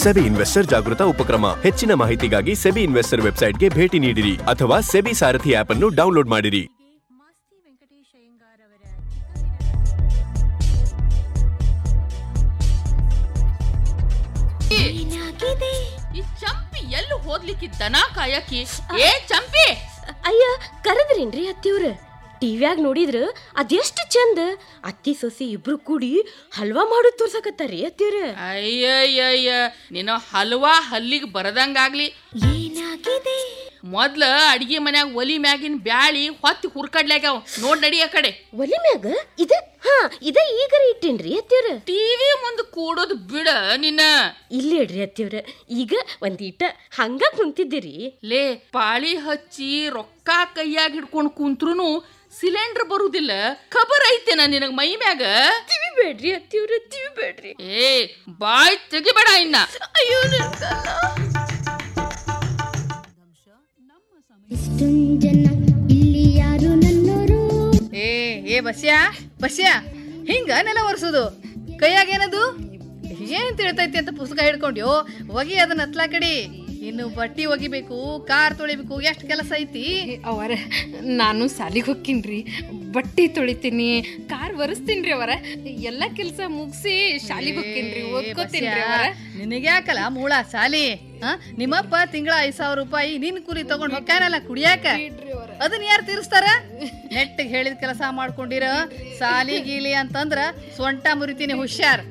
SEBI investor ಜಾಗೃತ ಉಪಕ್ರಮ ಹೆಚ್ಚಿನ ಮಾಹಿತಿಗಾಗಿ ಸೆಬಿ ಇನ್ವೆಸ್ಟರ್ ವೆಬ್ಸೈಟ್ಗೆ ಭೇಟಿ ನೀಡಿರಿ ಅಥವಾ ಸೆಬಿ ಸಾರಥಿ ಆಪ್ ಅನ್ನು ಡೌನ್ಲೋಡ್ ಮಾಡಿರಿ ಮಾಸ್ತಿ ವೆಂಕಟೇಶ್ ಅಯ್ಯಂಗಾರ್ ಅವರ ಏನಾಗಿದೆ ಈ ಚಂಪಿ ಎಲ್ಲಿ ಹೋಗ್ಲಿಕ್ಕೆ ದನ ಕಾಯಕಿ ಏ ಚಂಪಿ ಅಯ್ಯ ಕರೆದ್ರೇನ್ರಿ ಅತ್ತಿಯವ್ರ ಟಿವ್ಯಾಗ ನೋಡಿದ್ರ ಅದೆಷ್ಟು ಚಂದ ಅತ್ತಿ ಸೊಸಿ ಇಬ್ರು ಕೂಡಿ ಹಲ್ವಾ ಮಾಡೋದ್ ತೋರ್ಸಕತ್ತಾರಿ ಅತ್ತಿಯವ್ರ ಅಯ್ಯಯ್ಯಯ್ಯ ನಿನ್ನ ಹಲ್ವಾ ಹಲ್ಲಿಗೆ ಬರದಂಗಾಗ್ಲಿ ಏನಾಗಿದೆ ಮೊದ್ಲ ಅಡಿಗೆ ಮನ್ಯಾಗ ಒಲಿ ಮ್ಯಾಗಿನ ಬ್ಯಾಳಿ ಹೊತ್ತಿ ಹುರ್ಕಡ್ಲಾಗ್ಯಾವ ನೋಡ್ ನಡಿ ಆ ಕಡೆ ಒಲಿ ಮ್ಯಾಗ ಇದ ಹಾ ಇದ ಈಗರ ಇಟ್ಟೇನ್ರಿ ಅತ್ತಿಯವ್ರ ಟಿವಿ ಮುಂದ್ ಕೂಡೋದು ಬಿಡ ನಿನ್ನ ಇಲ್ಲಿ ಇಡ್ರಿ ಅತ್ತಿಯವ್ರ ಈಗ ಒಂದೀಟ ಹಂಗ ಕುಂತಿದ್ದೀರಿ ಲೇ ಪಾಳಿ ಹಚ್ಚಿ ರೊಕ್ಕ ಕೈಯಾಗ ಹಿಡ್ಕೊಂಡು ಕುಂತ್ರುನು ಸಿಲಿಂಡರ್ ಬರುದಿಲ್ಲ ಖಬರ್ ಐತೆನ ನಿನಗ ಮೈ ಮ್ಯಾಗ ತಿವಿ ಬೇಡ್ರಿ ಅತ್ತಿಯವ್ರ ತಿವಿ ಬೇಡ್ರಿ ಏ ಬಾಯ್ ತೆಗಿಬೇಡ ಇನ್ನ ಅಯ್ಯೋ ನನ್ ಕಾಲ. ಇಷ್ಟೊಂದ್ ಜನ ಇಲ್ಲಿ ಯಾರು ನನ್ನೋರು ಏ ಏ ಬಸ್ಯಾ ಬಸ್ಯಾ ಹಿಂಗ ನೆಲ ಒರೆಸೋದು ಕೈಯಾಗ ಏನದು ಏನ್ ತಿಳ್ತೈತಿ ಅಂತ ಪುಸ್ತಕ ಹಿಡ್ಕೊಂಡ್ಯೋ ಒಗಿ ಅದನ್ನ ಹತ್ಲಾ ಕಡಿ ಇನ್ನು ಬಟ್ಟಿ ಒಗಿಬೇಕು ಕಾರ್ ತೊಳಿಬೇಕು ಎಷ್ಟು ಕೆಲಸ ಐತಿ ಅವರ ನಾನು ಸಾಲಿಗೆ ಹೋಗ್ತೀನಿ ಬಟ್ಟೆ ತೊಳಿತೀನಿ ಕಾರ್ ಒರೆಸ್ತೀನಿ ಅವರ ಎಲ್ಲ ಕೆಲಸ ಮುಗಿಸಿ ಶಾಲಿಗೆ ಹೋಗ್ತೀನಿ ಓದ್ಕೋತೀನಿ ಅವರ ನಿನಗ್ಯಾಕಲ್ಲ ಮೂಳ ಸಾಲಿ ಹ? ನಿಮ್ಮಪ್ಪ ತಿಂಗಳ ಐದ್ ಸಾವಿರ ರೂಪಾಯಿ ನಿನ್ ಕುರಿ ತಗೊಂಡ್ ಹೊಕ್ಕಾನಲ್ಲ ಕುಡಿಯಾಕ ಅದನ್ನ ಯಾರು ತೀರಿಸ್ತಾರ ನೆಟ್ಟಿಗೆ ಹೇಳಿದ ಕೆಲಸ ಮಾಡ್ಕೊಂಡಿರ ಸಾಲಿ ಗೀಲಿ ಅಂತಂದ್ರ ಸೊಂಟ ಮುರಿತೀನಿ ಹುಷಾರ್